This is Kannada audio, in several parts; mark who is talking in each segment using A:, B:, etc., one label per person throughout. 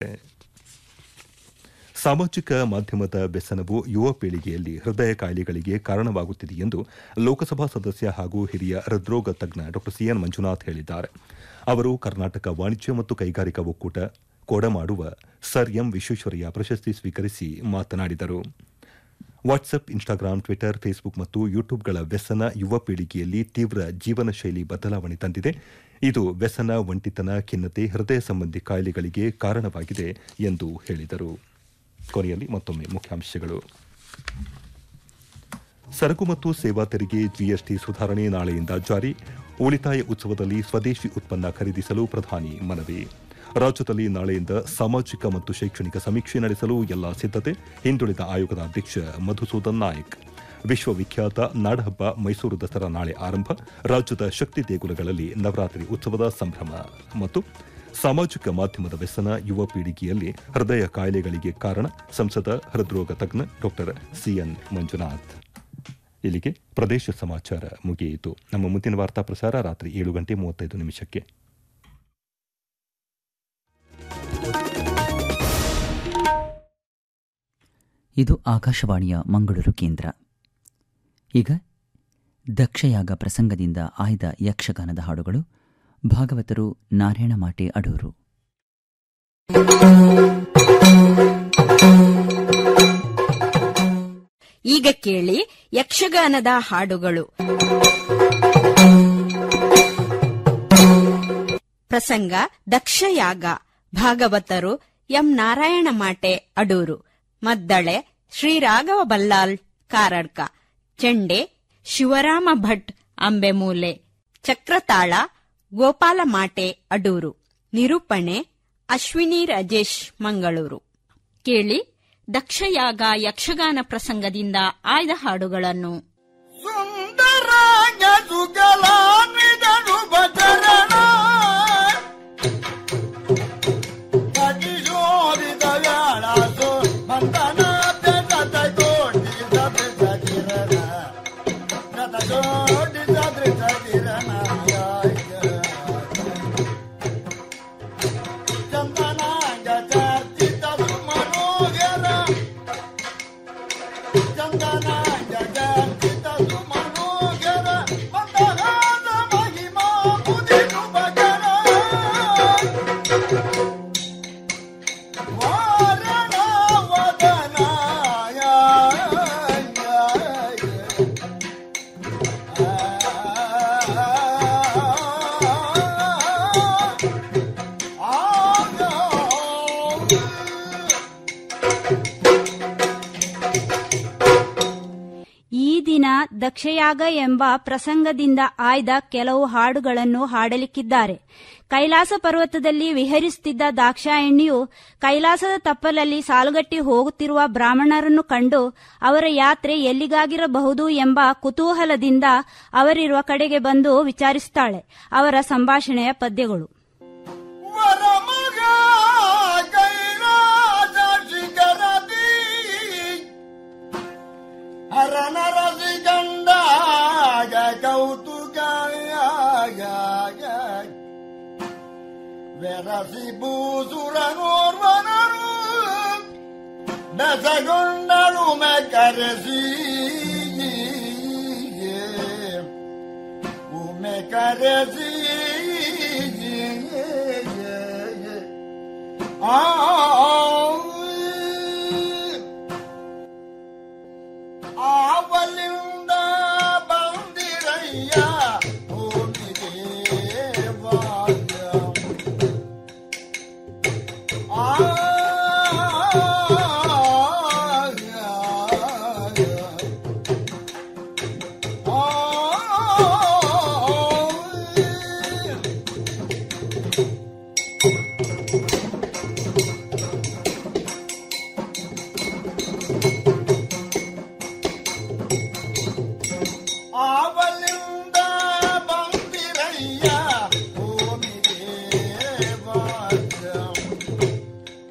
A: ಸಾಮಾಜಿಕ ಮಾಧ್ಯಮದ ವ್ಯಸನವು ಯುವ ಪೀಳಿಗೆಯಲ್ಲಿ ಹೃದಯ ಕಾಯಿಲೆಗಳಿಗೆ ಕಾರಣವಾಗುತ್ತಿದೆ ಎಂದು ಲೋಕಸಭಾ ಸದಸ್ಯ ಹಾಗೂ ಹಿರಿಯ ಹೃದ್ರೋಗ ತಜ್ಞ ಡಾ ಸಿಎನ್ ಮಂಜುನಾಥ್ ಹೇಳಿದ್ದಾರೆ ಅವರು ಕರ್ನಾಟಕ ವಾಣಿಜ್ಯ ಮತ್ತು ಕೈಗಾರಿಕಾ ಒಕ್ಕೂಟ ಕೊಡಮಾಡುವ ಸರ್ ಎಂ ವಿಶ್ವೇಶ್ವರಯ್ಯ ಪ್ರಶಸ್ತಿ ಸ್ವೀಕರಿಸಿ ಮಾತನಾಡಿದರು ವಾಟ್ಸಪ್ ಇನ್ಸ್ಟಾಗ್ರಾಂ ಟ್ವಿಟರ್ ಫೇಸ್ಬುಕ್ ಮತ್ತು ಯೂಟ್ಯೂಬ್ಗಳ ವ್ಯಸನ ಯುವ ಪೀಳಿಗೆಯಲ್ಲಿ ತೀವ್ರ ಜೀವನ ಶೈಲಿ ಬದಲಾವಣೆ ತಂದಿದೆ ಇದು ವ್ಯಸನ ಒಂಟಿತನ ಖಿನ್ನತೆ ಹೃದಯ ಸಂಬಂಧಿ ಕಾಯಿಲೆಗಳಿಗೆ ಕಾರಣವಾಗಿದೆ ಎಂದು ಹೇಳಿದರು ಕೊನೆಯಲ್ಲಿ ಮತ್ತೊಮ್ಮೆ ಮುಖ್ಯಾಂಶಗಳು ಸರಕು ಮತ್ತು ಸೇವಾ ತೆರಿಗೆ ಜಿಎಸ್ಟಿ ಸುಧಾರಣೆ ನಾಳೆಯಿಂದ ಜಾರಿ ಉಳಿತಾಯ ಉತ್ಸವದಲ್ಲಿ ಸ್ವದೇಶಿ ಉತ್ಪನ್ನ ಖರೀದಿಸಲು ಪ್ರಧಾನಿ ಮನವಿ ರಾಜ್ಯದಲ್ಲಿ ನಾಳೆಯಿಂದ ಸಾಮಾಜಿಕ ಮತ್ತು ಶೈಕ್ಷಣಿಕ ಸಮೀಕ್ಷೆ ನಡೆಸಲು ಎಲ್ಲಾ ಸಿದ್ದತೆ ಹಿಂದುಳಿದ ಆಯೋಗದ ಅಧ್ಯಕ್ಷ ಮಧುಸೂದನ್ ನಾಯಕ್ ವಿಶ್ವವಿಖ್ಯಾತ ನಾಡಹಬ್ಬ ಮೈಸೂರು ದಸರಾ ನಾಳೆ ಆರಂಭ ರಾಜ್ಯದ ಶಕ್ತಿ ದೇಗುಲಗಳಲ್ಲಿ ನವರಾತ್ರಿ ಉತ್ಸವದ ಸಂಭ್ರಮ ಮತ್ತು ಸಾಮಾಜಿಕ ಮಾಧ್ಯಮದ ವ್ಯಸನ ಯುವ ಪೀಳಿಗೆಯಲ್ಲಿ ಹೃದಯ ಕಾಯಿಲೆಗಳಿಗೆ ಕಾರಣ ಸಂಸದ ಹೃದ್ರೋಗ ತಜ್ಞ ಡಾ ಸಿಎನ್ ಮಂಜುನಾಥ್ ಇಲ್ಲಿಗೆ ಪ್ರದೇಶ ಸಮಾಚಾರ ಮುಗಿಯಿತು ನಮ್ಮ ಮುಂದಿನ ವಾರ್ತಾ ಪ್ರಸಾರ ರಾತ್ರಿ ಏಳು ಗಂಟೆ ಮೂವತ್ತೈದು ನಿಮಿಷಕ್ಕೆ
B: ಇದು ಆಕಾಶವಾಣಿಯ ಮಂಗಳೂರು ಕೇಂದ್ರ ಈಗ ದಕ್ಷಯಾಗ ಪ್ರಸಂಗದಿಂದ ಆಯ್ದ ಯಕ್ಷಗಾನದ ಹಾಡುಗಳು ಭಾಗವತರು ನಾರಾಯಣ ಮಾಟೆ ಅಡೂರು
C: ಈಗ ಕೇಳಿ ಯಕ್ಷಗಾನದ ಹಾಡುಗಳು ಪ್ರಸಂಗ ದಕ್ಷಯಾಗ ಭಾಗವತರು ಎಂ ನಾರಾಯಣ ಮಾಟೆ ಅಡೂರು ಮದ್ದಳೆ ಶ್ರೀರಾಘವ ಬಲ್ಲಾಳ್ ಕಾರಡ್ಕ ಚೆಂಡೆ ಶಿವರಾಮ ಭಟ್ ಅಂಬೆಮೂಲೆ ಚಕ್ರತಾಳ ಗೋಪಾಲ ಮಾಟೆ ಅಡೂರು ನಿರೂಪಣೆ ಅಶ್ವಿನಿ ರಾಜೇಶ್ ಮಂಗಳೂರು ಕೇಳಿ ದಕ್ಷಯಾಗ ಯಕ್ಷಗಾನ ಪ್ರಸಂಗದಿಂದ ಆಯ್ದ ಹಾಡುಗಳನ್ನು
D: ಸುಂದರಾಂಗ ಸುಗಲಾನ್ವಿದನು ಭಜರಣ ಕಗಿಶೋರಿದ ವ್ಯಾಳಾಸು ಮಂದನಾಥ ಸತ ಕೋಟಿ ಸತ ಸಗಿರಣ ಸತ ಕೋಟಿ ಸತ ಸಗಿರಣ ಚಂದನಾಂಗ ಚರ್ಚಿತ ಮನೋಗರ ಚಂದನಾಂಗ ಚರ್ಚಿತ ಸುಮನೋಗರ ಮಂದಹಾಸ ಮಹಿಮಾ ಮುದಿನು ಭಜನ ವಾರಣ ವದನಾಯ
E: ಈ ದಿನ ದಕ್ಷಯಾಗ ಎಂಬ ಪ್ರಸಂಗದಿಂದ ಆಯ್ದ ಕೆಲವು ಹಾಡುಗಳನ್ನು ಹಾಡಲಿಕ್ಕಿದ್ದಾರೆ ಕೈಲಾಸ ಪರ್ವತದಲ್ಲಿ ವಿಹರಿಸುತ್ತಿದ್ದ ದಾಕ್ಷಾಯಣಿಯು ಕೈಲಾಸದ ತಪ್ಪಲಲ್ಲಿ ಸಾಲುಗಟ್ಟಿ ಹೋಗುತ್ತಿರುವ ಬ್ರಾಹ್ಮಣರನ್ನು ಕಂಡು ಅವರ ಯಾತ್ರೆ ಎಲ್ಲಿಗಾಗಿರಬಹುದು ಎಂಬ ಕುತೂಹಲದಿಂದ ಅವರಿರುವ ಕಡೆಗೆ ಬಂದು ವಿಚಾರಿಸುತ್ತಾಳೆ ಅವರ ಸಂಭಾಷಣೆಯ ಪದ್ಯಗಳು
D: ವರಮಗ ಕೈಲಾಸ ಶಿಖರದಿ ಹರನರಸಿ ಕಂಡಾಗ ಕೌತುಕ ವೆರಸಿ ಭೂಸುರನೋರ್ವನರು ಬೆಸಗೊಂಡಳು ಕರೆಸಿ ಉಮೆ ಕರೆಸಿ ಆ ಆವಲಿಂದ ಬಂದಿರಯ್ಯ ಭೂಮಿಗೆ ವಾದ್ಯ. ಆ ಆ ಆವಲಿಂದ ಬಂದಿರಯ್ಯ ಭೂಮಿಗೆ ವಾದ್ಯ.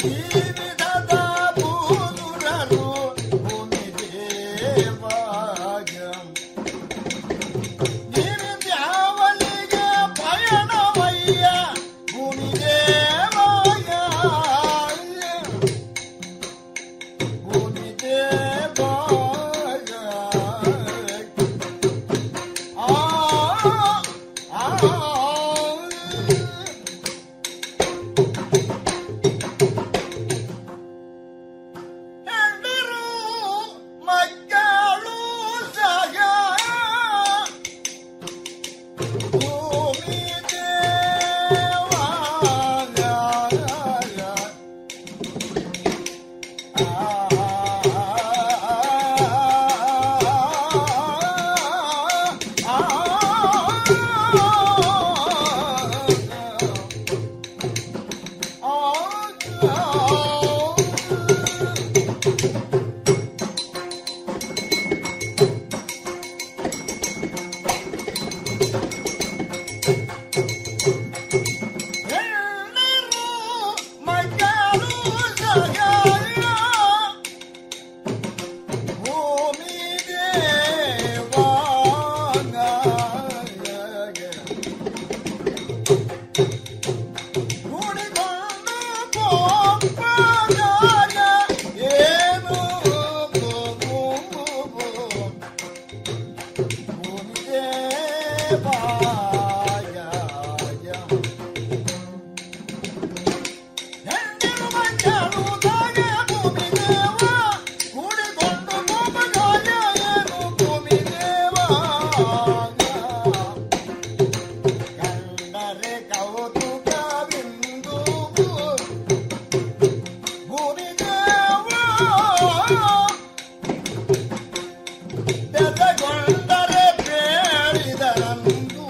D: ಜೀವಿತದ ಬೂದುರರು ಭೂಮಿದೇವಾಯ ನಿರ್ದ್ಯಾವಲಿಗೆ ಪಯಣವಯ್ಯ ಭೂಮಿದೇವಾಯ ಭೂಮಿದೇವಾಯ ಆ ಆ ಹೆಂಡರು ಮಕ್ಕಳು ಸಹ ಭೂಮಿ ದೇವಾಯ Yeah. ಹೆಂಡಿರು ಮಂಜರು ತಾಗೆ ಭೂಮಿ ದೇವ ಕೂಡಿಕೊಂಡು ಭೂಮಗಾಯ ಏನು ಭೂಮಿ ದೇವ ಕಂಡರೆ ಕೌತುಕವಿಂದು ಭೂಮಿ ದೇವ ಬೆದಗೊಂಡರೆ ಬೇಡಿದರಂದು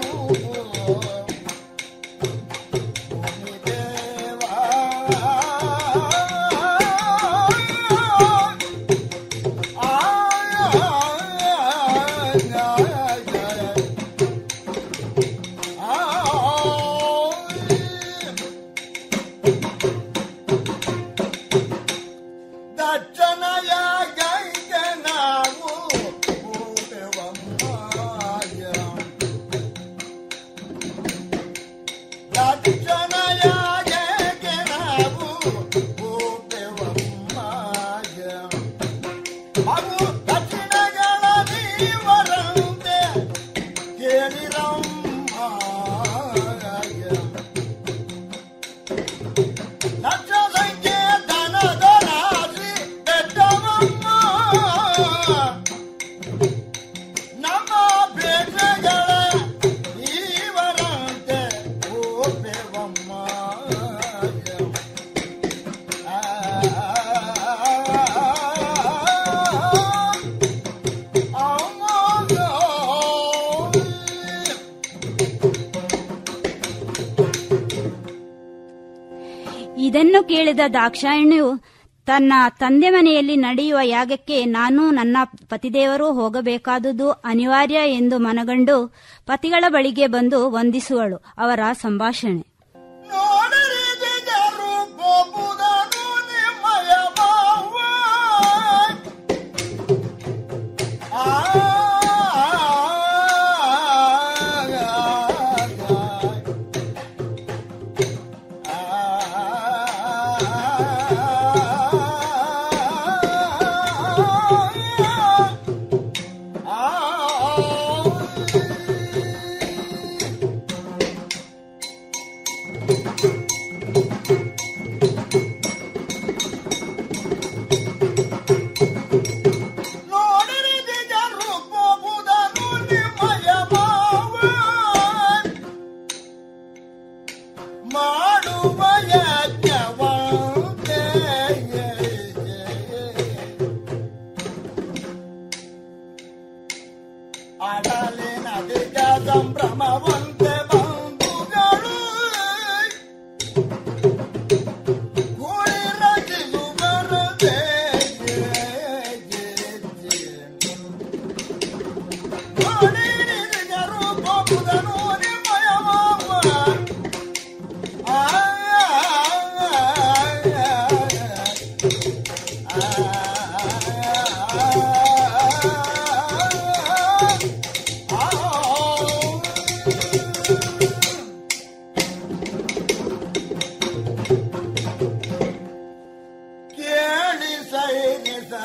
D: ದಕ್ಷನಯ ಗೈಗೆ ನಾವು ಭೂತವಮ್ಮಾಯ ದಕ್ಷನಯಾಗೆ ನಾವು ಭೂಪೆವಮ್ಮಾಯ. ಅವು ದಕ್ಷಿಣಗಳ ನೀವರಂತೆ ಕೇಳಿರಮ್ಮಾಯ. ಲಕ್ಷ ಸಂಖ್ಯೆ ದನದ ರಾಶಿ ಬೆಟ್ಟವಮ್ಮ ನಮ್ಮ ಬೇಟೆಗಳ ಈವರಂತೆ ಓಪೆವಮ್ಮ
E: ಇದನ್ನು ಕೇಳಿದ ದಾಕ್ಷಾಯಣಿಯು ತನ್ನ ತಂದೆ ಮನೆಯಲ್ಲಿ ನಡೆಯುವ ಯಾಗಕ್ಕೆ ನಾನು ನನ್ನ ಪತಿದೇವರು ಹೋಗಬೇಕಾದುದು ಅನಿವಾರ್ಯ ಎಂದು ಮನಗಂಡು ಪತಿಗಳ ಬಳಿಗೆ ಬಂದು ವಂದಿಸುವಳು ಅವರ ಸಂಭಾಷಣೆ
D: ನೋಡಿರಿ ಜನರು ಗೋಪುದನು ನಿಮ್ಮಯ ಮಾವ ಆ ನೋಡಿರಿ ಜನರು ಗೋಪುದನು ನಿಮ್ಮಯ ಮಾವ ಮಾಡುವ ಯಜ್ಞವಂತೆ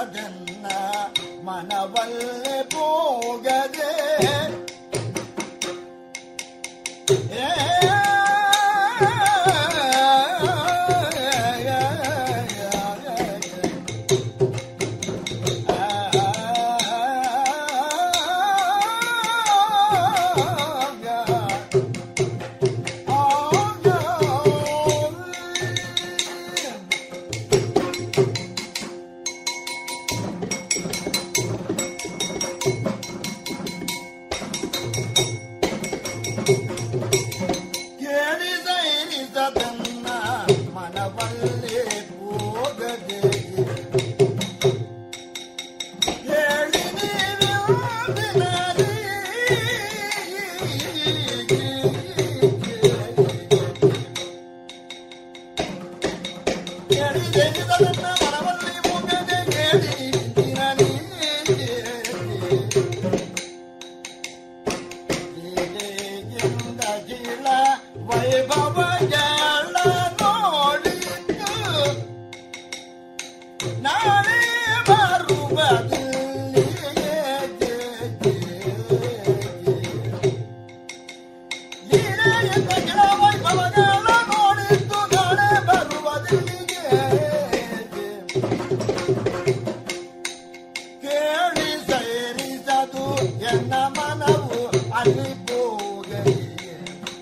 D: ಸೇರಿಸದನ್ನ ಮನವಲ್ಲೇ ಹೋಗದೆ ಏ ಕೇಳಿದೈನಿಸದನ್ನ ಮನವಲ್ಲೇ ಹೋಗದೆ ಹೇಳಿ ನೀವಿರುವುದಿಲ್ಲರಿ. ಕೇಳಿದೈನಿಸದನ್ನ ಮನವಲ್ಲೇ ಹೋಗದೆ ಹೇಳಿ ನೀವಿರುವುದಿಲ್ಲರಿ. ಗಿಳಿಯಿಂದ ಗಿಳ ವೈಭವಗಳ ನೋಡಿದ್ದು ನಾಳೆ ಬರುವುದಿಲ್ಲಿಯೇ ಗಿಳಿಯಿಂದ ಗಿಳ ವೈಭವಗಳ ನೋಡಿದ್ದು ನಾಳೆ ಬರುವುದಿಲ್ಲಿಯೇ ಕೇಳಿ ಸೇರಿಸದು ಎನ್ನ ಮನವು ಅಲ್ಲಿ ಹೋಗಲಿಯೇ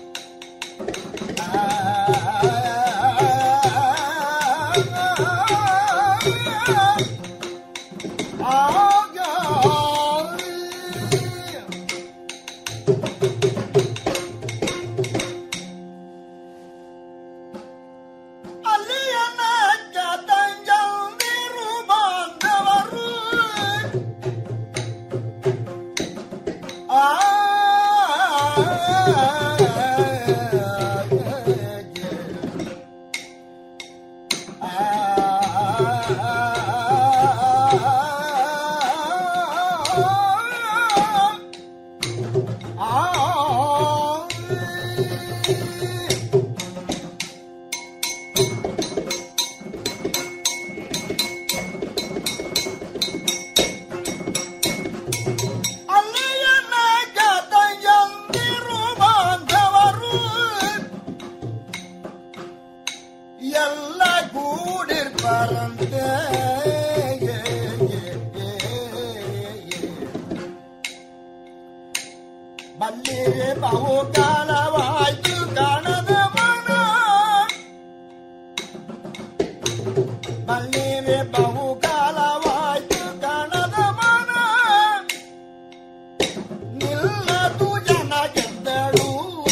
D: ಆಗ ಅಲ್ಲಿಯನ ತಂಜಂದಿರು ಬಾಂಧವರು ಆ ಅಲ್ಲಿಯನ ತಂಜಂದಿರು ಬಾಂಧವರು ಎಲ್ಲ ಕೂಡಿರ್ಬಾರಂತೆ ಬಲ್ಲಿರೆ ಬಹುಕಾಲವಾಯ್ತು ಕಾಣದ ಮನ ಬಲ್ಲಿರೆ ಬಹುಕಾಲವಾಯ್ತು ಕಾಣದ ಮನ ನಿಲ್ಲದು ಜನ ಗೆದ್ದಳು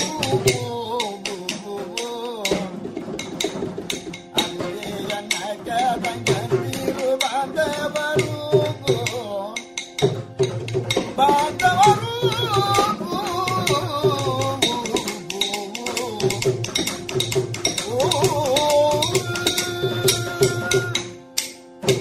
D: ಅಲ್ಲಿಯ ನಗದಂಗಂದಿರು ಬಾಂಧವರು ಬಾಂಧವರು ಓ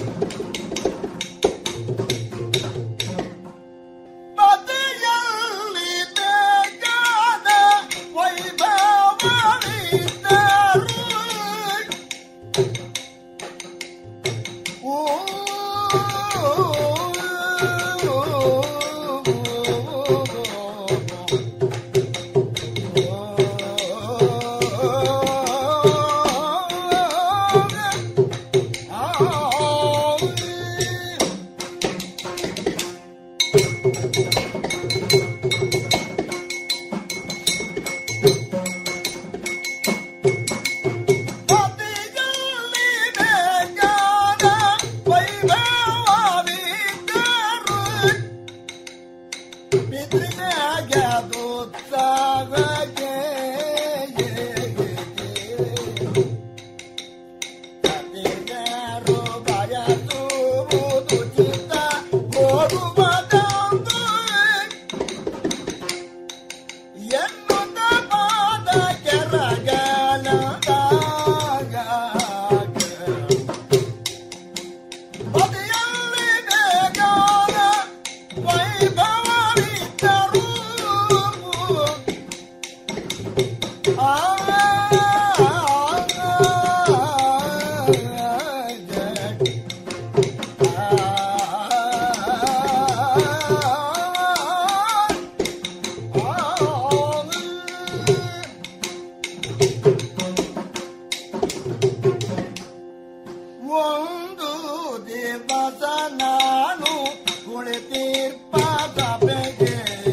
D: ದೇವಸ ನಾನು ಕುಳಿತೀರ್ಪಾದ ಬೆಗೆ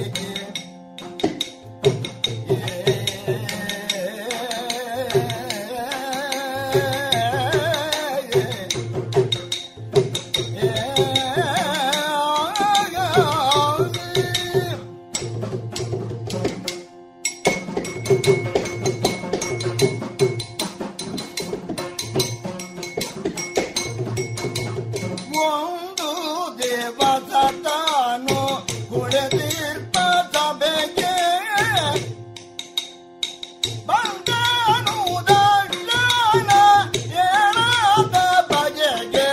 D: ಒಂದು ದೇವಸ ತಾನು ಕುಳಿತೀರ್ಪ ಸಭೆಗೆ ಬಂದನು ದಂಡನ ಏನಾದ ಬಗೆಗೆ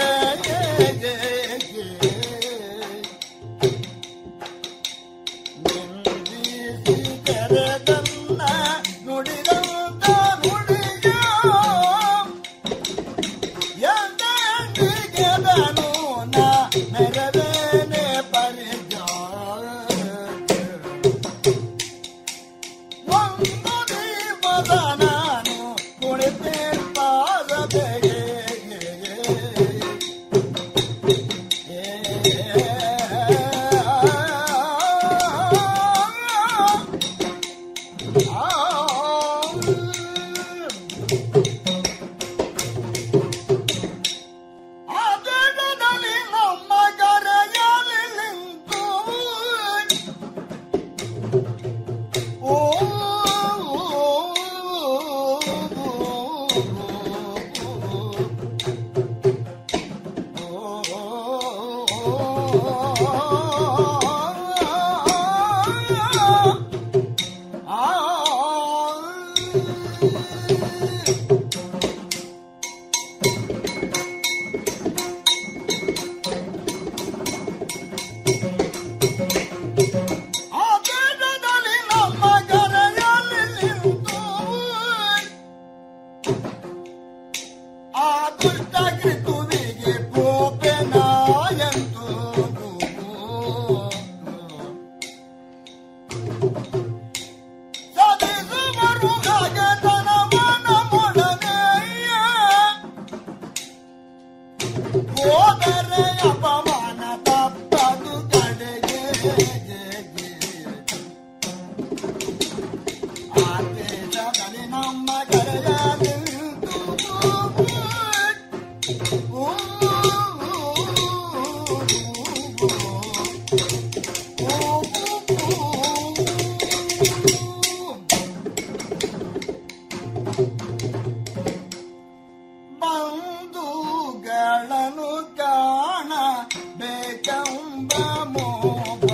D: ನಿಂದಿಸಿ ತೆರೆದನ್ನ ನುಡಿದಂತ ನುಡಿಯ ಎಂದೆಂದಿಗೆದನು ನ ನೆರವೇನೆ ಪರಿಜ ಒಂದು ದೀಪದ ನಾನು ಕುಳಿತಿರ್ಪಾದ ಬೆಗೆ ಅದರಲ್ಲಿ ನಮ್ಮ ಕರೆಯಲಿ ನಿಂತು ಓ ಅದರಲ್ಲಿ ನಮ್ಮ ಕರೆಯಲಿ ನಿಂತು ಆ ದುಷ್ಟ ಋತುವಿಗೆ ಗೋಪೆನಾಯಂತು ಸದಿಸುವರು ಗಗನವನ ಮೊಡನೆಯ ಹೋದರೆ ಅಪಮಾನ ತಪ್ಪದು ಕಡೆಗೆ ಆದೇಶದಲ್ಲಿ ನಮ್ಮ ಕರೆಯಲಿ ಬಂಧುಗಳನ್ನು ಕಾಣ ಬೇಕೆಂಬ ಮೋಹ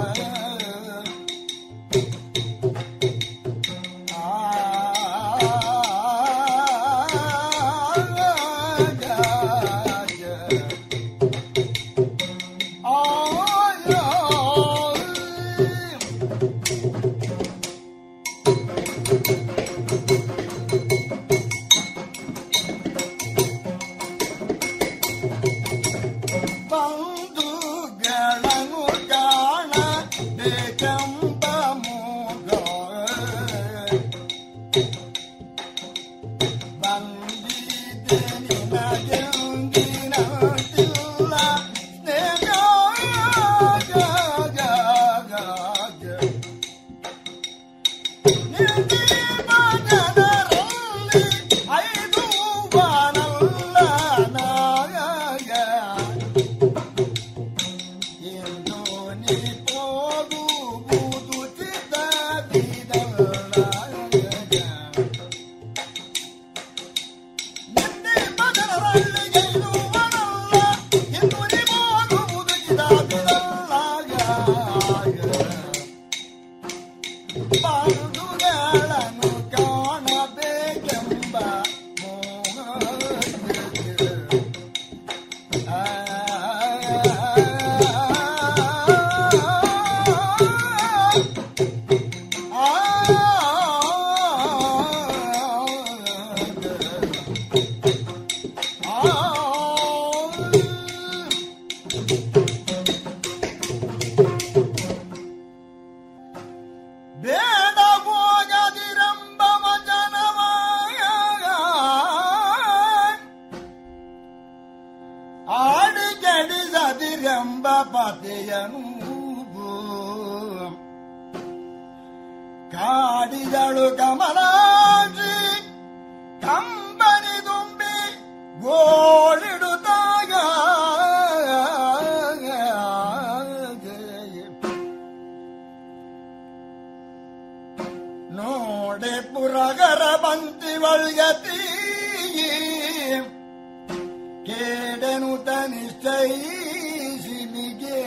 D: ಬಂಧುಗಳನ್ನು ಕಾಣ ಬೇಕೆಂಬ ಮೋಹ ಬಂದಿದೆ ನಿನಗೆಂದಿನಂತಿಲ್ಲ ಸ್ನೇಹ ಜನರಲ್ಲಿ ಐದು ಬಾನಲ್ಲ ನಾಗ ಎಂದು ನೀ ಹೋಗುವುದು ಚಿತ್ತದಿದಲ್ಲ ನಿನ್ನೆ ಮಗನಲ್ಲಿ ಗೆಲ್ಲುವನಲ್ಲ ಎಂದು ನೀ ಹೋಗುವುದು ಚಿತ್ತದಿದಲ್ಲ ಬಾಂಧುಗಳನ್ನು ಕಾಣಬೇಕೆಂಬ ಮೋಹ ಬೇಡ ಹೋಗದಿರಂಬ ವಚನವಾಯ ಆಡಿಗೆ ಕೆಡಿಸದಿರೆಂಬ ಪತಿಯನು ಕಾಡಿದಳು ಕಮಲಾಕ್ಷಿ ಕಂಬನಿ ತುಂಬಿ ಗೋಳಿಡುತ್ತಾಗ ನೋಡೆ ಪುರಗರ ಬಂತಿ ಒಳ್ಗತಿ ಕೇಡನು ತನಿಶ್ಚಯಿಸಿಲಿಗೆ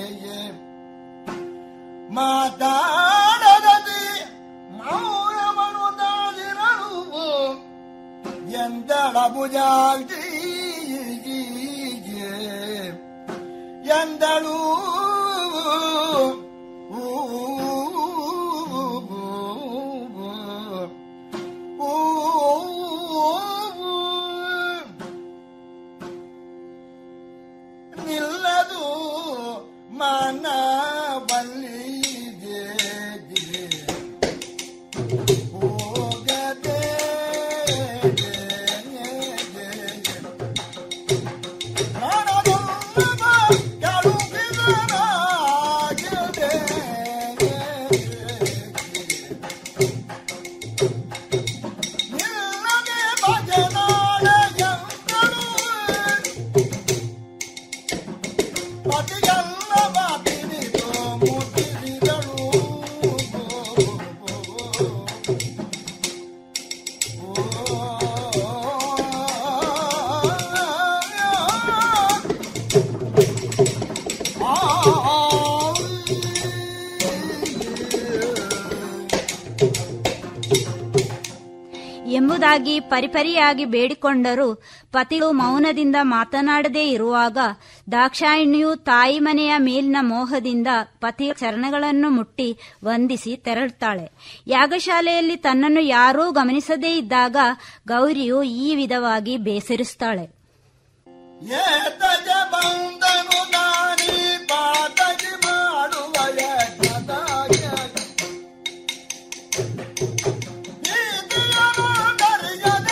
D: ಮಾತಾಡದಿ ಮೌನಮನು ತಾಳಿರಲು ಎಂದಳ ಭುಜಾಗಿ ಎಂದಳು ನಿಲ್ಲದು ಮನ ಬಲ್ಲಿಗೆ ಹೋಗದೆ ಪ್ರಾಣದೊಲ್ಲದ ಕಳುಹಿದರಾಗಿದೆ. ನಿಲ್ಲದೆ ಭಜನಾಲಯಂಗಳು ಪತಿಯಲ್ಲ ಮಾತಿನಿದು ಮುಟ್ಟಿಸಿದಳು
E: ಎಂಬುದಾಗಿ ಪರಿಪರಿಯಾಗಿ ಬೇಡಿಕೊಂಡರೂ ಪತಿಗಳು ಮೌನದಿಂದ ಮಾತನಾಡದೇ ಇರುವಾಗ ದಾಕ್ಷಾಯಿಣಿಯು ತಾಯಿ ಮನೆಯ ಮೇಲಿನ ಮೋಹದಿಂದ ಪತಿಯ ಚರಣಗಳನ್ನು ಮುಟ್ಟಿ ವಂದಿಸಿ ತೆರಳುತ್ತಾಳೆ ಯಾಗಶಾಲೆಯಲ್ಲಿ ತನ್ನನ್ನು ಯಾರೂ ಗಮನಿಸದೇ ಇದ್ದಾಗ ಗೌರಿಯು ಈ ವಿಧವಾಗಿ ಬೇಸರಿಸುತ್ತಾಳೆ
D: ಏತಜ ಬಂದನು ನಾನಿ ಪಾತಜಿ ಮಾಡುವ ಯಜ್ಞದಾಯ ನೀತಿಯನು ಕರೆಯದೆ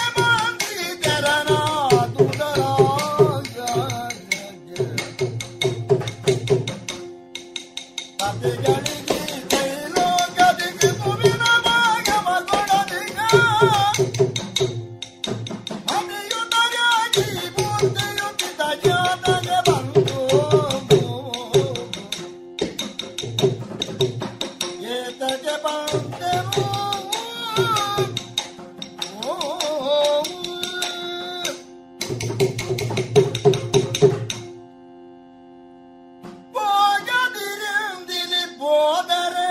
D: ಪತಿಗಳಿಗೆ ಕೈಲೋಕದಿಗೆ ತುಮಿನ ಭಾಗವ ಕೊಡದಿಗ ಅಭಿಯುತರಾಗಿ ಮೂರ್ತಿಯುತಿತ ಜಾತಗೆ ಬಂದು ಏತಗೆ ಬಂದೆವು ಹೋಗದಿರೆಂದಿಲಿ ಹೋದರೆ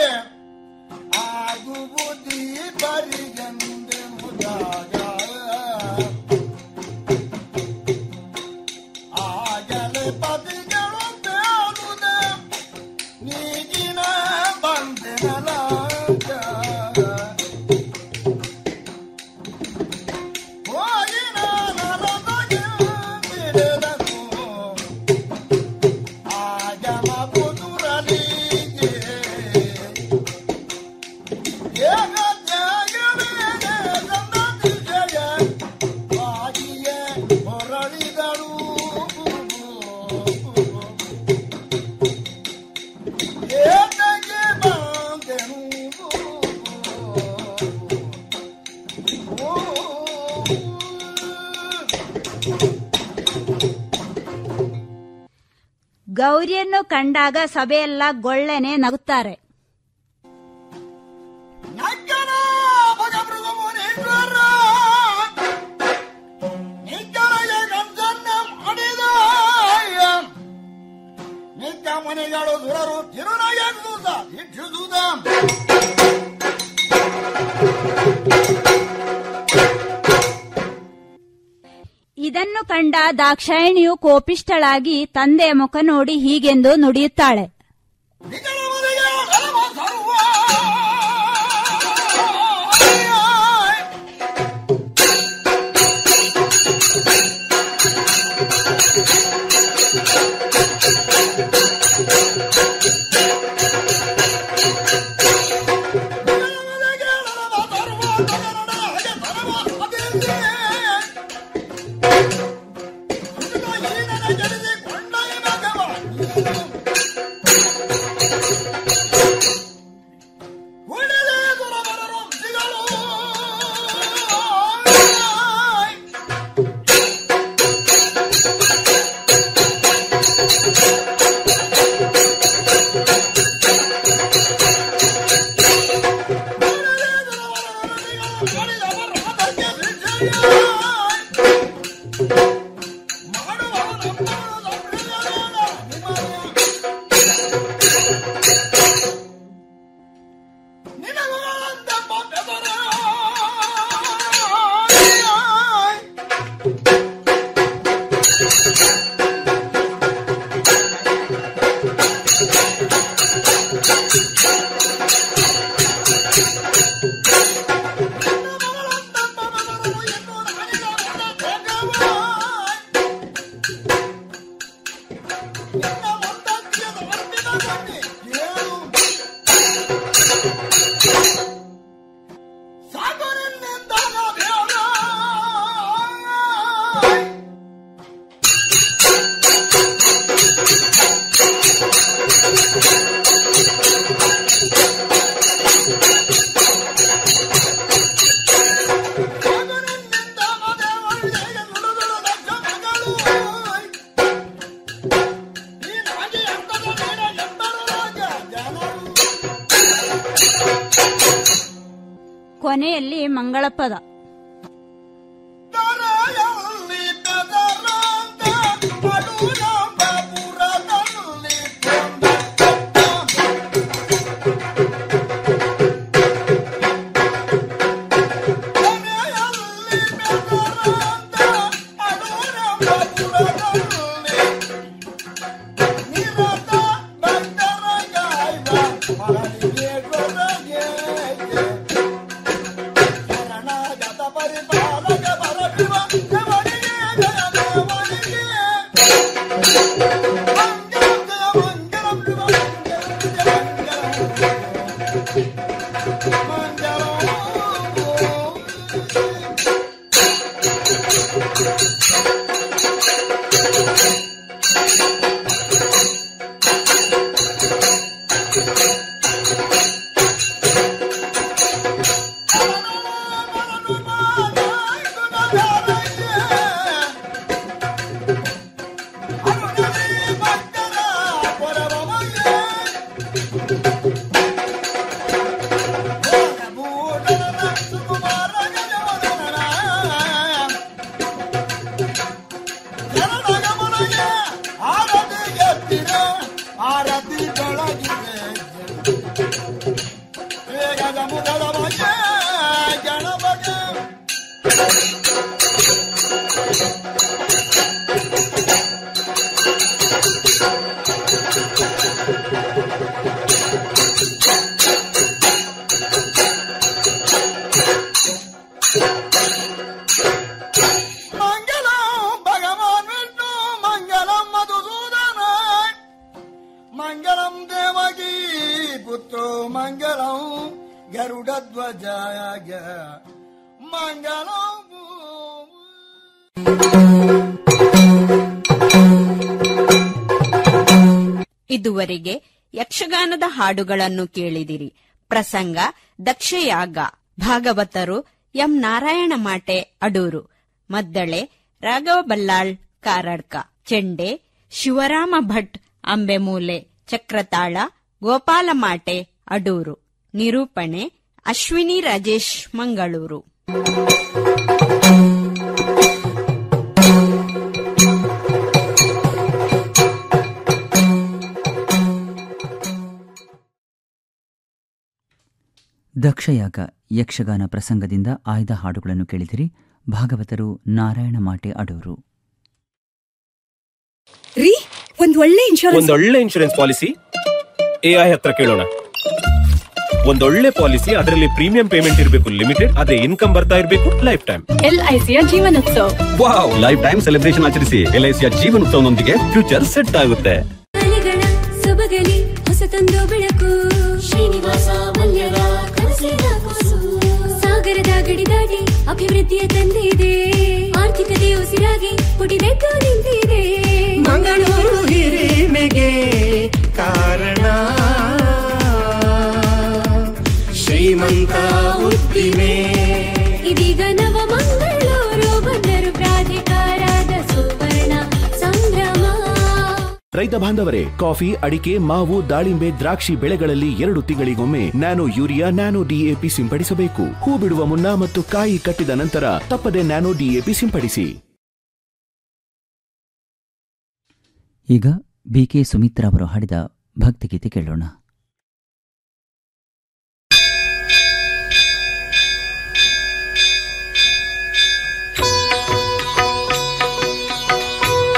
D: ಆಗುವುದೀ ಬರಿಗಂದೆ ಮುದಾಗ ಆಗಲೇ ಪತಿಗಳು ಬೇಡುದೆ ನೀಗಿನ ಬಂದೆನಲ ಹೋಗಿನ ನರದಗೆ ಬಿಡದನು ಆಗಮ ಕುದುರಲಿಗೆ ಏಕ ತ್ಯಾಗವೇನೆ ಸಂತತಿಜಯ ಆಗಿಯೇ ಹೊರಳಿದಳು ಏತಕ್ಕೆ ಬಂದೆನು
E: ಗೌರಿಯನ್ನು ಕಂಡಾಗ ಸಭೆಯೆಲ್ಲ ಗೊಳ್ಳೆನೆ ನಗುತ್ತಾರೆ
D: ನಕ್ಕನ ಭಗಮೃಗ ಮುನೀಶ್ವರ ನಿಕ್ಕನಿಗೆ ಕಂಸನ್ನ ಮಾಡಿದ ನಿಕ್ಕ ಮನೆಗಳು ಸುರರು ತಿರುನಗೆ ದೂತ ಇಚ್ಛಿಸುದ
E: ಇದನ್ನು ಕಂಡ ದಾಕ್ಷಾಯಿಣಿಯು ಕೋಪಿಷ್ಟಳಾಗಿ ತಂದೆಯ ಮುಖ ನೋಡಿ ಹೀಗೆಂದು ನುಡಿಯುತ್ತಾಳೆ
D: ನಿಕ್ಕನ ಮನೆಗೆ ಅಲಮ ಸರ್ವ
E: ಕೊನೆಯಲ್ಲಿ ಮಂಗಳಪದ
D: ಆರತಿ ಬೆಳಗಿದೆ ವೇಗದ ಮುಗದ ಬಗ್ಗೆ ಗಣಪಗೆ ಮಂಗಲಂ ಭಗವಾನ್ ವಿಷ್ಣು ಮಂಗಲಂ ಮಧುಸೂದನ ಮಂಗಲಂ ದೇವಕಿ ಪುತ್ರೋ ಮಂಗಲಂ ಗರುಡಧ್ವಜಾಯ ಮಂಗಲಂ
C: ಇದುವರೆಗೆ ಯಕ್ಷಗಾನದ ಹಾಡುಗಳನ್ನು ಕೇಳಿದಿರಿ ಪ್ರಸಂಗ ದಕ್ಷಯಾಗ ಭಾಗವತರು ಎಂ ನಾರಾಯಣ ಮಾಟೆ ಅಡೂರು ಮದ್ದಳೆ ರಾಘವ ಬಲ್ಲಾಳ್ ಕಾರಡ್ಕ ಚೆಂಡೆ ಶಿವರಾಮ ಭಟ್ ಅಂಬೆಮೂಲೆ ಚಕ್ರತಾಳ ಗೋಪಾಲ ಮಾಟೆ ಅಡೂರು ನಿರೂಪಣೆ ಅಶ್ವಿನಿ ರಾಜೇಶ್ ಮಂಗಳೂರು
B: ದಕ್ಷಯಾಗ ಯಕ್ಷಗಾನ ಪ್ರಸಂಗದಿಂದ ಆಯ್ದ ಹಾಡುಗಳನ್ನು ಕೇಳಿದಿರಿ ಭಾಗವತರು ನಾರಾಯಣ ಮಾಟೆ ಅಡೂರು
F: ರೀ ಒಂದ್ ಒಳ್ಳೆ ಇನ್ಶೂರೆನ್ಸ್
G: ಒಂದೊಳ್ಳೆ ಇನ್ಶೂರೆನ್ಸ್ ಪಾಲಿಸಿ ಎಐ ಹತ್ರ ಕೇಳೋಣ ಒಂದೊಳ್ಳೆ ಪಾಲಿಸಿ ಅದರಲ್ಲಿ ಪ್ರೀಮಿಯಂ ಪೇಮೆಂಟ್ ಇರಬೇಕು ಲಿಮಿಟೆಡ್ ಅದೇ ಇನ್ಕಮ್ ಬರ್ತಾ ಇರಬೇಕು ಲೈಫ್ ಟೈಮ್
F: ಎಲ್ಐಸಿಯ Jeevanotsava
H: wow life time celebration ಆಚರಿಸಿ ಎಲ್ಐಸಿಯ ಜೀವನೋತ್ಸವನೊಂದಿಗೆ ಫ್ಯೂಚರ್ ಸೆಟ್ ಆಗುತ್ತೆ
I: ಅಲೆಗಳ ಸೊಬಗಲಿ ಹೊಸತೊಂದು ಬೆಳಕು ಶ್ರೀನಿವಾಸ ಮಲ್ಯದ ಕನಸಿನ ಕೂಸು ಸಾಗರದ ಗಡಿ ದಾಟಿ ಅಭಿವೃದ್ಧಿಯ ತಂದಿದೆ ಆರ್ಥಿಕತೆ ಉಸಿರಾಗಿ ಪುಟಿದೆದ್ದು ನಿಂತಿದೆ
J: ಮಂಗಳೂರು ಹಿರಿಮೆಗೆ ಕಾರಣ ಶ್ರೀಮಂತ ಉದ್ದಿಮೆ
I: ಇದೀಗ ನವ ಮಂಗಳೂರು ಬಂದರು ಪ್ರಾಧಿಕಾರದ ಸುವರ್ಣ ಸಂಭ್ರಮ
K: ರೈತ ಬಾಂಧವರೇ ಕಾಫಿ ಅಡಿಕೆ ಮಾವು ದಾಳಿಂಬೆ ದ್ರಾಕ್ಷಿ ಬೆಳೆಗಳಲ್ಲಿ ಎರಡು ತಿಂಗಳಿಗೊಮ್ಮೆ ನ್ಯಾನೋ ಯೂರಿಯಾ ನ್ಯಾನೋ ಡಿಎಪಿ ಸಿಂಪಡಿಸಬೇಕು ಹೂ ಬಿಡುವ ಮುನ್ನ ಮತ್ತು ಕಾಯಿ ಕಟ್ಟಿದ ನಂತರ ತಪ್ಪದೆ ನ್ಯಾನೋ ಡಿಎಪಿ ಸಿಂಪಡಿಸಿ
B: ಈಗ ಬಿಕೆ ಸುಮಿತ್ರಾ ಅವರು ಹಾಡಿದ ಭಕ್ತಿಗೀತೆ ಕೇಳೋಣ
I: ಿ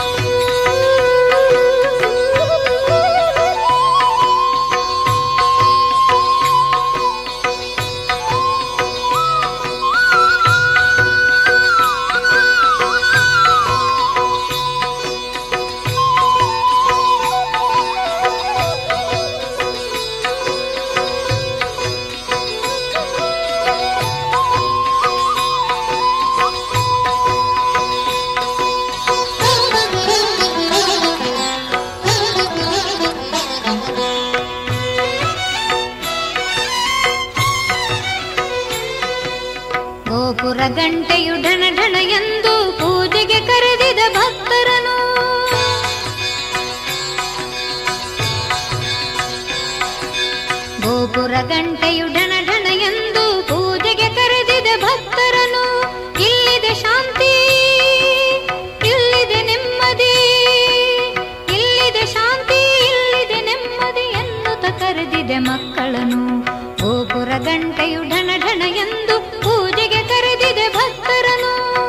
L: ಗಂಟೆಯು ಢಣ ಢಣ ಎಂದು ಪೂಜೆಗೆ ಕರೆದಿದೆ ಭಕ್ತರನು ಇಲ್ಲಿದೆ ಶಾಂತಿ ಇಲ್ಲಿದೆ ನೆಮ್ಮದಿ ಇಲ್ಲಿದೆ ಶಾಂತಿ ಇಲ್ಲಿದೆ ನೆಮ್ಮದಿ ಎನ್ನುತ್ತ ಕರೆದಿದೆ ಮಕ್ಕಳನು ಗೋಪುರ ಗಂಟೆಯು ಢಣ ಢಣ ಎಂದು ಪೂಜೆಗೆ ಕರೆದಿದೆ ಭಕ್ತರನು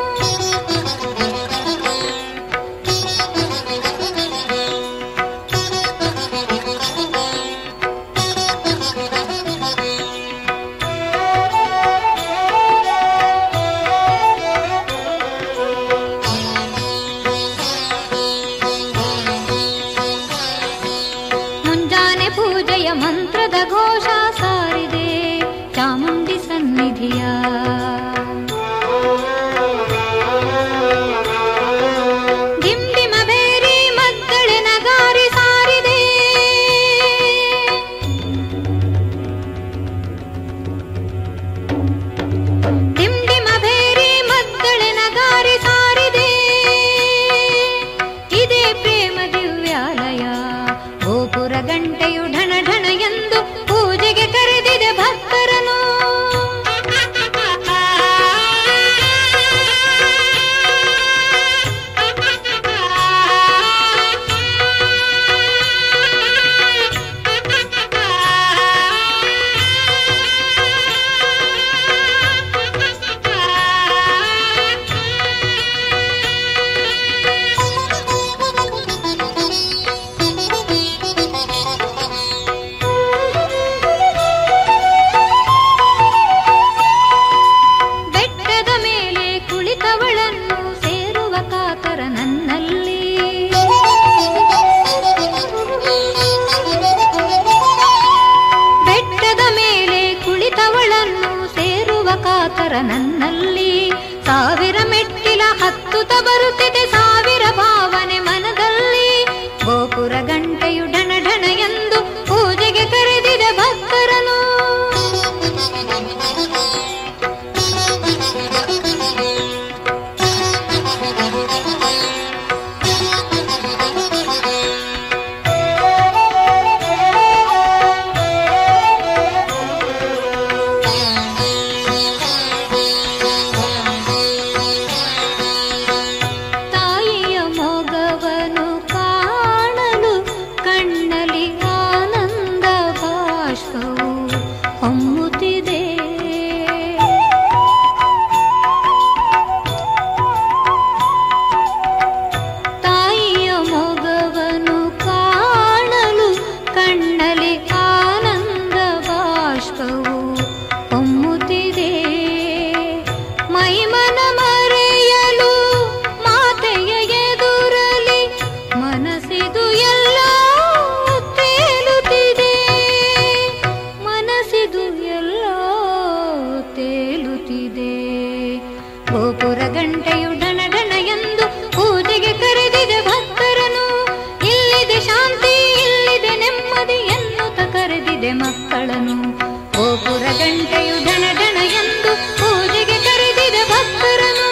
L: ಮುಂಜಾನೆ ಪೂಜೆಯ ಮಂತ್ರದ ಘೋಷ ಸಾರಿದೆ ಚಾಮುಂಡಿ ಸನ್ನಿಧಿಯ ಡಿಂಡಿಮ ಬೇರಿ ಮದ್ದಳೆ ನಗಾರಿ ಸಾರಿದೆ ಡಿಂಡಿಮ ಬೇರಿ ಮದ್ದಳೆ ನಗಾರಿ ಸಾರಿದೆ ಇದೇ ಪ್ರೇಮ ದಿವ್ಯಾಲಯ ಗೋಪುರ ಗಂಟೆಯು ಢಣ ಢಣ ಎಂದು ಪೂಜೆಗೆ ಕರೆದಿದೆ ಭಕ್ತರನು ಬೆಟ್ಟದ ಮೇಲೆ ಕುಳಿತವಳನ್ನು ಸೇರುವ ಕಾತರ ನನ್ನಲ್ಲಿ ಬೆಟ್ಟದ ಮೇಲೆ ಕುಳಿತವಳನ್ನು ಸೇರುವ ಕಾತರ ನನ್ನಲ್ಲಿ ಸಾವಿರ ಮೆಟ್ಟಿಲ ಹತ್ತುತ್ತ ಬರುತ್ತಿದೆ ಸಾವಿರ ಭಾವನೆ ಮನದಲ್ಲಿ ಗೋಪುರ ಗಂಟೆಯು ಢಣ ಢಣ ಎಂದು ಪೂಜೆಗೆ ಕರೆದಿದೆ ಭಕ್ತರನು ತಾಯಿಯ ಮೊಗವನು ಕಾಣಲು ಕಣ್ಣಲ್ಲಿ ಆನಂದ ಬಾಷ್ಪವು ಹೊಮ್ಮುತ್ತಿದೆ ತಾಯಿಯ ಮೊಗವನು ಕಾಣಲು ಕಣ್ಣಲ್ಲಿ ಆನಂದ ಬಾಷ್ಪವು ಹೊಮ್ಮುತ್ತಿದೆ ಮೈಮನ ಮರೆಯಲು ಮಾತೆಯ ಎದುರಲಿ ಮನಸ್ಸಿದು ಎಲ್ಲ ತೇಲುತ್ತಿದೆ ಮನಸ್ಸಿದು ಎಲ್ಲ ತೇಲುತ್ತಿದೆ ಗೋಪುರ ಗಂಟೆಯು ಢಣ ಢಣ ಎಂದು ಪೂಜೆಗೆ ಕರೆದಿದೆ ಭಕ್ತರನು ಇಲ್ಲಿದೆ ಶಾಂತಿ ಇಲ್ಲಿದೆ ನೆಮ್ಮದಿ ಎನ್ನುತ್ತ ಕರೆದಿದೆ ಮಕ್ಕಳನು ಗೋಪುರ ಗಂಟೆಯು ಢಣ ಢಣ ಎಂದು ಪೂಜೆಗೆ ಕರೆದಿದೆ ಭಕ್ತರನು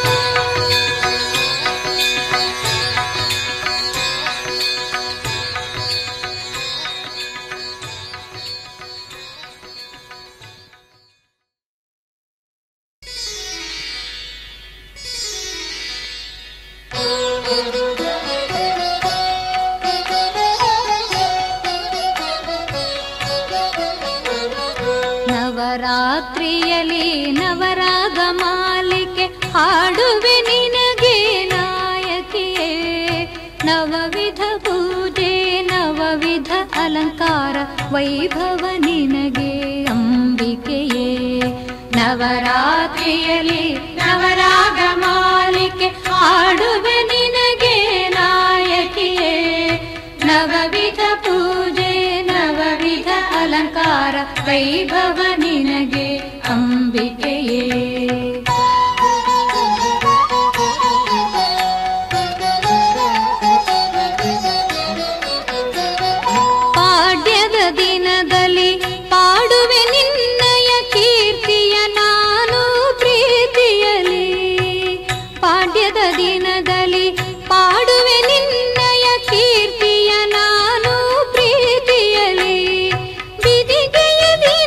L: ನವರಾತ್ರಿಯಲಿ ನವರಾಗ ಮಾಲಿಕೆ ಹಾಡುವೆ ನಿನಗೆ ನಾಯಕಿಯೇ ನವವಿಧ ಪೂಜೆ ನವವಿಧ ಅಲಂಕಾರ ವೈಭವ ನಿನಗೆ ಅಂಬಿಕೆಯೇ ನವರಾತ್ರಿಯಲಿ ನವರಾಗ ಮಾಲಿಕೆ ಹಾಡುವೆ ನಿನಗೆ ನಾಯಕಿಯೇ ನವವಿಧ ಪೂಜೆ ನವವಿಧ ಅಲಂಕಾರ ವೈಭವ ನಿನಗೆ ಅಂಬಿಕೆಯೇ ಪಾಡ್ಯದ ದಿನದಲ್ಲಿ ಪಾಡುವೆ ನಿನ್ನಯ ಕೀರ್ತಿಯ ನಾನು ಪ್ರೀತಿಯಲಿ ಪಾಡ್ಯದ ದಿನದಲ್ಲಿ ಪಾಡುವೆ ನಿನ್ನಯ ಕೀರ್ತಿಯ ನಾನು ಪ್ರೀತಿಯಲಿ ಬಿದಿಗೆಯ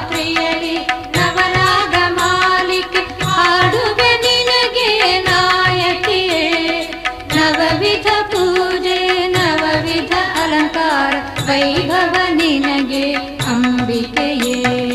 L: ನವರಾತ್ರಿಯಲಿ ನವರಾಗ ಮಾಲಿಕೆ ಹಾಡುವೆ ನಿನಗೆ ನಾಯಕಿಯೇ ನವವಿಧ ಪೂಜೆ ನವವಿಧ ಅಲಂಕಾರ ವೈಭವ ನಿನಗೆ ಅಂಬಿಕೆಯೇ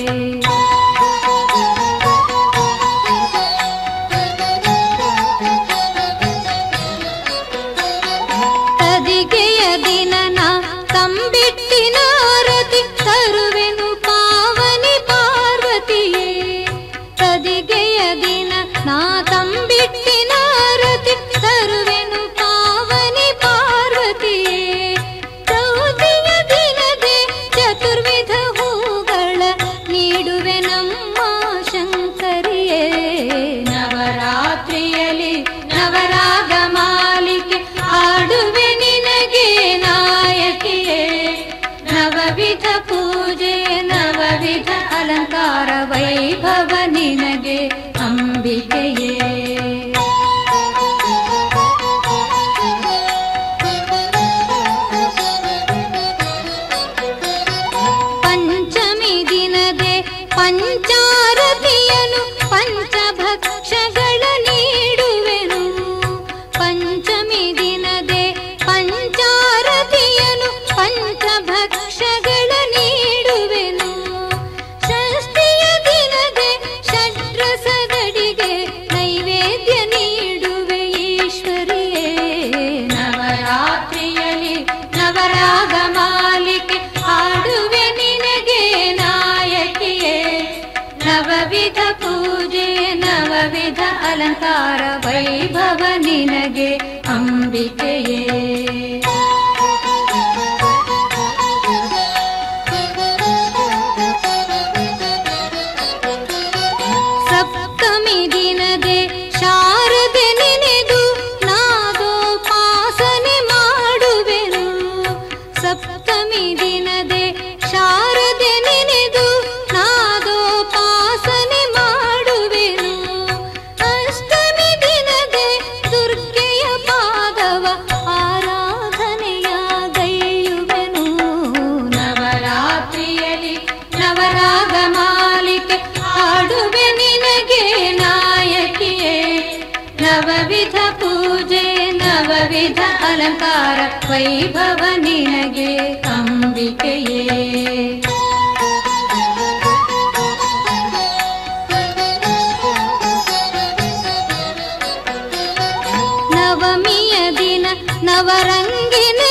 L: ತದಿಗೆಯ ದಿನನ ತಂಬಿಟ್ಟಿನ ರತಿ ತರುವೆನು ಪಾವನಿ ಪಾರ್ವತಿಯೇ ತದಿಗೆಯ ದಿನ ನಾ ತಂಬಿಟ್ಟಿನ ರತಿ ತರುವೆನು ಪಾವನಿ ಪಾರ್ವತಿಯೇ ಚೌತಿಯ ದಿನದೆ ಚತುರ್ವಿಧ ಹೂಗಳ ನೀಡುವೆ ನಮ್ಮ ಶಂಕರಿಯೇ ನವರಾತ್ರಿಯಲಿ ನವರಾಗ ಮಾಲಿಕೆ ಹಾಡುವೆ ನಿನಗೆ ನಾಯಕಿಯೇ ನವವಿಧ ಪೂಜೆ ನವವಿಧ ಅಲಂಕಾರ ವೈಭವ ನಿನಗೆ ಅಂಬಿಕೆಯೇ ಪಂಚಮಿ ದಿನದೆ ಪಂಚಾರತಿಯನು ಪಂಚಭಕ್ಷಗಳ ನೀಡುವೆನು ಪಂಚಮಿ ದಿನದೆ ಪಂಚಾರತಿಯನು ಪಂಚಭಕ್ಷಗಳ ನೀಡುವೆನು ಷಷ್ಠಿಯ ದಿನದೆ ಷಡ್ರಸದಡಿಗೆ ನೈವೇದ್ಯ ನೀಡುವೆ ಈಶ್ವರಿಯೇ ನವರಾತ್ರಿಯಲಿ ನವರಾಗ ಮಾಲಿಕೆ ಹಾಡುವೆ ನಿನಗೆ ನಾಯಕಿಯೇ ನವವಿಧ ಪೂಜೆ ನವವಿಧ ಅಲಂಕಾರ ವೈಭವ ನಿನಗೆ ಅಂಬಿಕೆಯೇ ಸಪ್ತಮಿ ದಿನದೆ ಶಾರದೆ ನೆನೆದು ನಾದೋಪಾಸನೆ ಮಾಡುವೆನು ಸಪ್ತಮಿ ದಿನದೆ ಶಾರದೆ ನೆನೆದು ನಾದೋಪಾಸನೆ ಮಾಡುವೆನು ಅಷ್ಟಮಿ ದಿನದೆ ದುರ್ಗೆಯ ಪಾದವ ಆರಾಧನೆಯ ಗೈಯುವೆನು ನವರಾತ್ರಿಯಲಿ ನವರಾಗ ಮಾಲಿಕೆ ಹಾಡುವೆ ನಿನಗೆ ನಾಯಕಿಯೇ ನವವಿಧ ಪೂಜೆ ನವವಿಧ ಅಲಂಕಾರ ವೈಭವ ನಿನಗೆ ಅಂಬಿಕೆಯೇ ನವಮಿಯ ದಿನ ನವರಂಗಿನ